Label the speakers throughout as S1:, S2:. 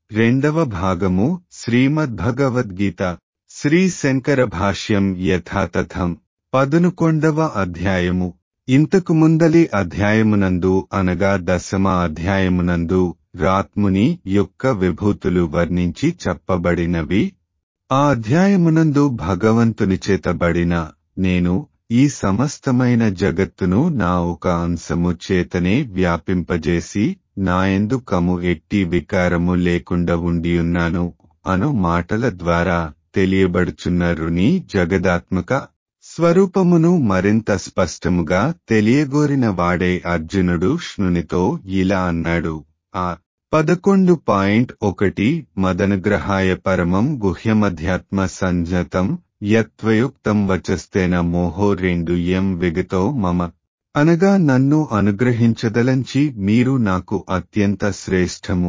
S1: రెండవ భాగము శ్రీమద్భగవద్గీత శ్రీ శంకర భాష్యం యథాతథం పదునుకొండవ అధ్యాయము ఇంతకు ముందలి అధ్యాయమునందు అనగా దశమ అధ్యాయమునందు రాత్ముని యొక్క విభూతులు వర్ణించి చెప్పబడినవి ఆ అధ్యాయమునందు భగవంతుని చేతబడిన నేను ఈ సమస్తమైన జగత్తును నా ఒక అంశము చేతనే వ్యాపింపజేసి నాయందు కము ఎట్టి వికారము లేకుండా ఉండియున్నాను అను మాటల ద్వారా తెలియబడుచున్న రుని జగదాత్మక స్వరూపమును మరింత స్పష్టముగా తెలియగోరిన వాడే అర్జునుడు శృనితో ఇలా అన్నాడు ఆ పదకొండు పాయింట్ ఒకటి మదనుగ్రహాయ పరమం గుహ్యమధ్యాత్మ సంజతం యత్వయుక్తం వచస్తేన మోహో రెండు ఎం విగతో మమ అనగా నన్ను అనుగ్రహించదలంచి మీరు నాకు అత్యంత శ్రేష్టము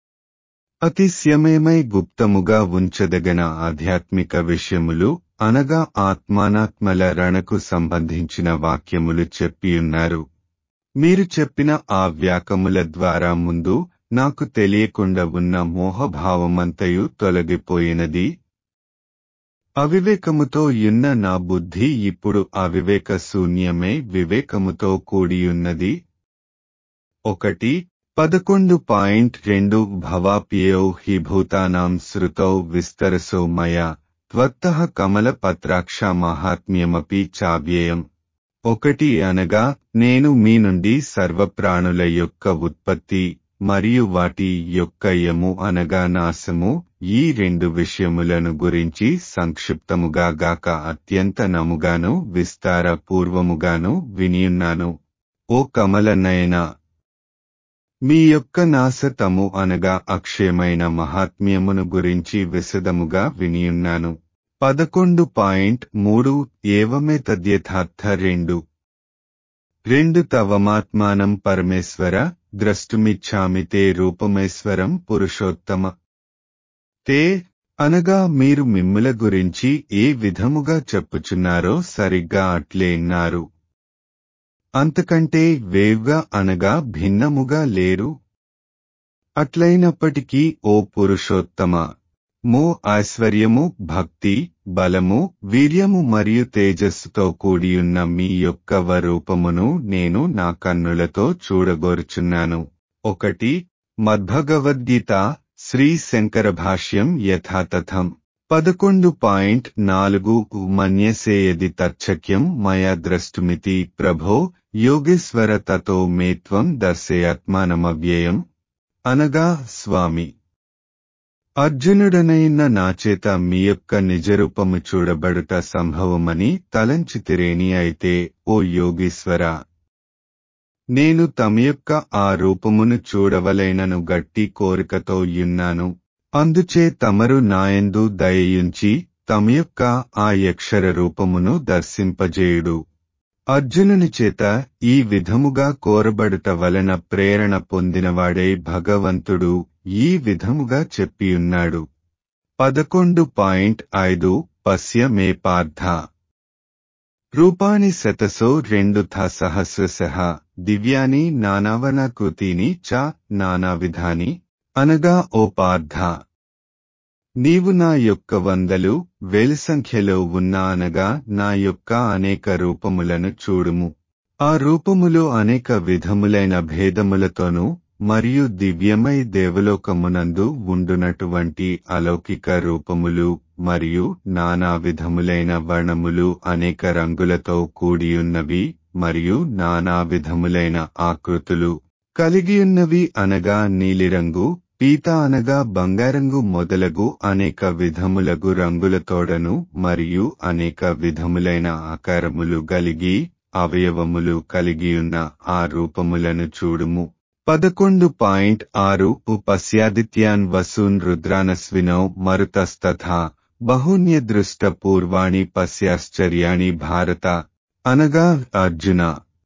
S1: అతిశయమేమై గుప్తముగా ఉంచదగన ఆధ్యాత్మిక విషయములు అనగా ఆత్మానాత్మల రణకు సంబంధించిన వాక్యములు చెప్పియున్నారు మీరు చెప్పిన ఆ వ్యాకముల ద్వారా ముందు నాకు తెలియకుండా ఉన్న మోహభావమంతయు తొలగిపోయినది అవివేకముతో యున్న నా బుద్ధి ఇప్పుడు అవివేక శూన్యమే వివేకముతో కూడియున్నది ఒకటి పదకొండు పాయింట్ రెండు భవాప్యయౌ హి భూతానాం శృతౌ విస్తరసో మయా త్వత్త కమల పత్రాక్ష మహాత్మ్యమపి చావ్యయం ఒకటి అనగా నేను మీ నుండి సర్వప్రాణుల యొక్క ఉత్పత్తి మరియు వాటి యొక్క యము అనగా నాశము ఈ రెండు విషయములను గురించి సంక్షిప్తముగా గాక అత్యంత నముగాను విస్తార పూర్వముగాను వినియున్నాను ఓ కమలనయన మీ యొక్క నాశతము అనగా అక్షయమైన మహాత్మ్యమును గురించి విశదముగా వినియున్నాను పదకొండు పాయింట్ మూడు ఏవమే తద్యథార్థ రెండు రెండు తవమాత్మానం పరమేశ్వర ద్రష్టుమిచ్చామి తే రూపమేశ్వరం పురుషోత్తమ తే అనగా మీరు మిమ్ముల గురించి ఏ విధముగా చెప్పుచున్నారో సరిగ్గా అట్లే ఇన్నారు అంతకంటే వేవ్గా అనగా భిన్నముగా లేరు అట్లయినప్పటికీ ఓ పురుషోత్తమ మో ఐశ్వర్యము భక్తి బలము వీర్యము మరియు తేజస్సుతో కూడియున్న మీ యొక్క వరూపమును నేను నా కన్నులతో చూడగోరుచున్నాను ఒకటి మద్భగవద్గీత శ్రీ శంకర భాష్యం యథాతథం పదకొండు పాయింట్ నాలుగు మన్యసేయది తర్చక్యం మయా ద్రష్టుమితి ప్రభో యోగేశ్వర తతో మేత్వం దర్శయాత్మానమవ్యయం అనగా స్వామి అర్జునుడనైన నాచేత మీ యొక్క నిజరూపము చూడబడుట సంభవమని తలంచితిరేని అయితే ఓ యోగీశ్వర నేను తమ యొక్క ఆ రూపమును చూడవలైనను గట్టి కోరికతో యున్నాను అందుచే తమరు నాయందు దయయుంచి తమ యొక్క ఆ యక్షర రూపమును దర్శింపజేయుడు అర్జునుని చేత ఈ విధముగా కోరబడుట వలన ప్రేరణ పొందినవాడే భగవంతుడు ఈ విధముగా చెప్పియున్నాడు పదకొండు పాయింట్ ఐదు పశ్య మే పార్థ రూపాని శతసో రెండు థ సహస్రశః దివ్యాని నానావనాకృతిని చ నానావిధాని అనగా ఓ పార్థ నీవు నా యొక్క వందలు వేలి సంఖ్యలో ఉన్న అనగా నా యొక్క అనేక రూపములను చూడుము ఆ రూపములు అనేక విధములైన భేదములతోనూ మరియు దివ్యమై దేవలోకమునందు ఉండునటువంటి అలౌకిక రూపములు మరియు నానా విధములైన వర్ణములు అనేక రంగులతో కూడియున్నవి మరియు నానా విధములైన ఆకృతులు కలిగియున్నవి అనగా నీలిరంగు పీత అనగా బంగారంగు మొదలగు అనేక విధములగు రంగులతోడను మరియు అనేక విధములైన ఆకారములు గలిగి అవయవములు కలిగియున్న ఆ రూపములను చూడుము పదకొండు పాయింట్ ఆరు ఉపస్యాదిత్యాన్ వసూన్ రుద్రానస్వినౌ మరుతస్తథా బహున్యదృష్ట పూర్వాణి పశ్యాశ్చర్యాణి భారత అనగా అర్జున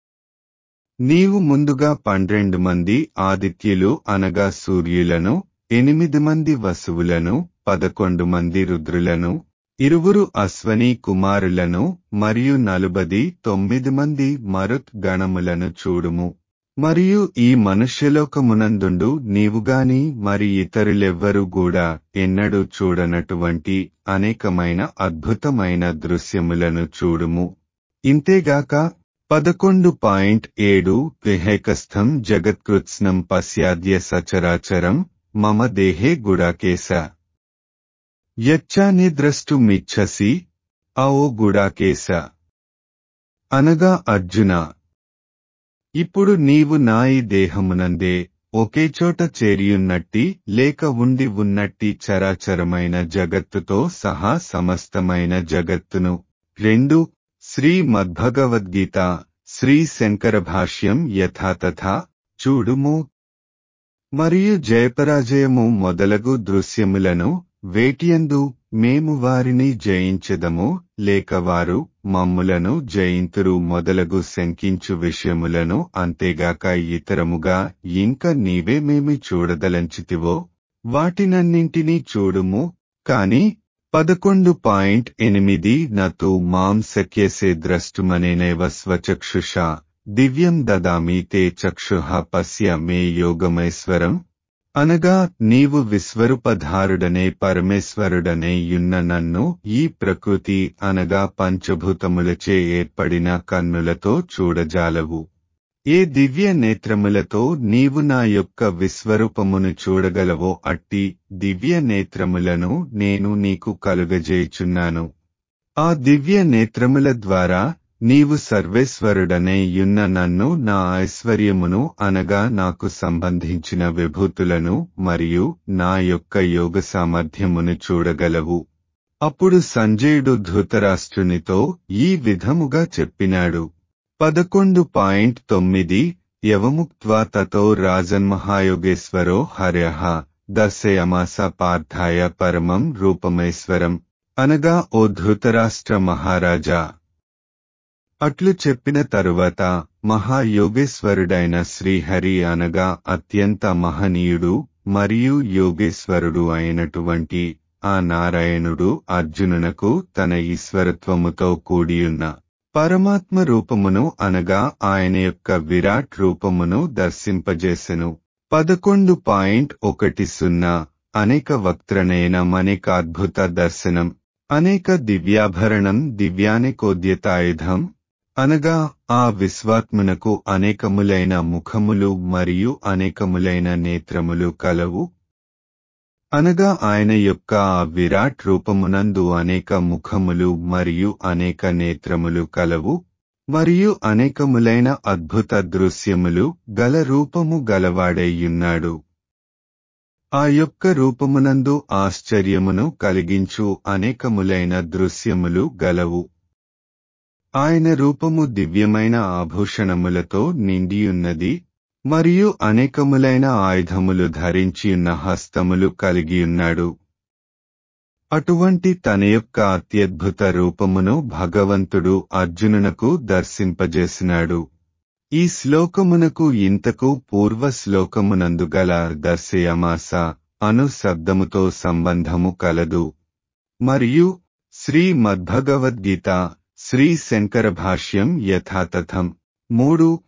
S1: నీవు ముందుగా పన్నెండు మంది ఆదిత్యులు అనగా సూర్యులను ఎనిమిది మంది వసువులను పదకొండు మంది రుద్రులను ఇరువురు అశ్వని కుమారులను మరియు నలుబది తొమ్మిది మంది మరుత్ గణములను చూడుము మరియు ఈ మనుష్యలోకమునందుండు నీవుగాని మరి ఇతరులెవ్వరూ కూడా ఎన్నడూ చూడనటువంటి అనేకమైన అద్భుతమైన దృశ్యములను చూడుము ఇంతేగాక పదకొండు పాయింట్ ఏడు విహేకస్థం జగత్కృత్స్నం పశ్యాద్య సచరాచరం మమ దేహే గుడాకేశ యచ్చాని ద్రష్టుమిచ్చసి అవో గుడాకేశ అనగా అర్జున ఇప్పుడు నీవు నా ఈ దేహమునందే ఒకే చోట చేరియున్నట్టి లేక ఉండి ఉన్నట్టి చరాచరమైన జగత్తుతో సహా సమస్తమైన జగత్తును రెండు శ్రీ మద్భగవద్గీత శ్రీ శంకర భాష్యం యథాతథా చూడుము మరియు జయపరాజయము మొదలగు దృశ్యములను వేటియందు మేము వారిని జయించెదము లేక వారు మమ్ములను జయింతురు మొదలగు శంకించు విషయములను అంతేగాక ఇతరముగా ఇంక నీవేమేమి చూడదలంచితివో వాటినన్నింటినీ చూడుము కాని పదకొండు పాయింట్ ఎనిమిది నతు మాం శక్యసే ద్రష్టుమనేనైవ స్వచక్షుషా దివ్యం దదామి తే చక్షుః పశ్య మే యోగమైశ్వరం అనగా నీవు విశ్వరూపధారుడనే పరమేశ్వరుడనే యున్న నన్ను ఈ ప్రకృతి అనగా పంచభూతములచే ఏర్పడిన కన్నులతో చూడజాలవు ఏ దివ్య నేత్రములతో నీవు నా యొక్క విశ్వరూపమును చూడగలవో అట్టి దివ్య నేత్రములను నేను నీకు కలుగజేయుచున్నాను ఆ దివ్య నేత్రముల ద్వారా నీవు సర్వేశ్వరుడనే యున్న నన్ను నా ఐశ్వర్యమును అనగా నాకు సంబంధించిన విభూతులను మరియు నా యొక్క యోగ సామర్థ్యమును చూడగలవు అప్పుడు సంజయుడు ధృతరాష్ట్రునితో ఈ విధముగా చెప్పినాడు పదకొండు పాయింట్ తొమ్మిది యవముక్త్వా తతో రాజన్మహాయోగేశ్వరో హర్యః దర్శయమాస పార్థాయ పరమం రూపమేశ్వరం అనగా ఓ ధృతరాష్ట్ర మహారాజా అట్లు చెప్పిన తరువాత మహాయోగేశ్వరుడైన శ్రీహరి అనగా అత్యంత మహనీయుడు మరియు యోగేశ్వరుడు అయినటువంటి ఆ నారాయణుడు అర్జునునకు తన ఈశ్వరత్వముతో కూడియున్న పరమాత్మ రూపమును అనగా ఆయన యొక్క విరాట్ రూపమును దర్శింపజేసెను పదకొండు పాయింట్ ఒకటి సున్నా అనేక వక్త్రనయనం అనేక అద్భుత దర్శనం అనేక దివ్యాభరణం దివ్యానికోద్యతాయుధం అనగా ఆ విశ్వాత్మునకు అనేకములైన ముఖములు మరియు అనేకములైన నేత్రములు కలవు అనగా ఆయన యొక్క ఆ విరాట్ రూపమునందు అనేక ముఖములు మరియు అనేక నేత్రములు కలవు మరియు అనేకములైన అద్భుత దృశ్యములు గల రూపము గలవాడైయున్నాడు ఆ యొక్క రూపమునందు ఆశ్చర్యమును కలిగించు అనేకములైన దృశ్యములు గలవు ఆయన రూపము దివ్యమైన ఆభూషణములతో నిండియున్నది మరియు అనేకములైన ఆయుధములు ధరించియున్న హస్తములు కలిగియున్నాడు అటువంటి తన యొక్క అత్యద్భుత రూపమును భగవంతుడు అర్జునునకు దర్శింపజేసినాడు ఈ శ్లోకమునకు ఇంతకు పూర్వ శ్లోకమునందు గల దర్శయమాస అను శబ్దముతో సంబంధము కలదు మరియు శ్రీ మద్భగవద్గీత శ్రీ శంకర భాష్యం యథాతథం మూడు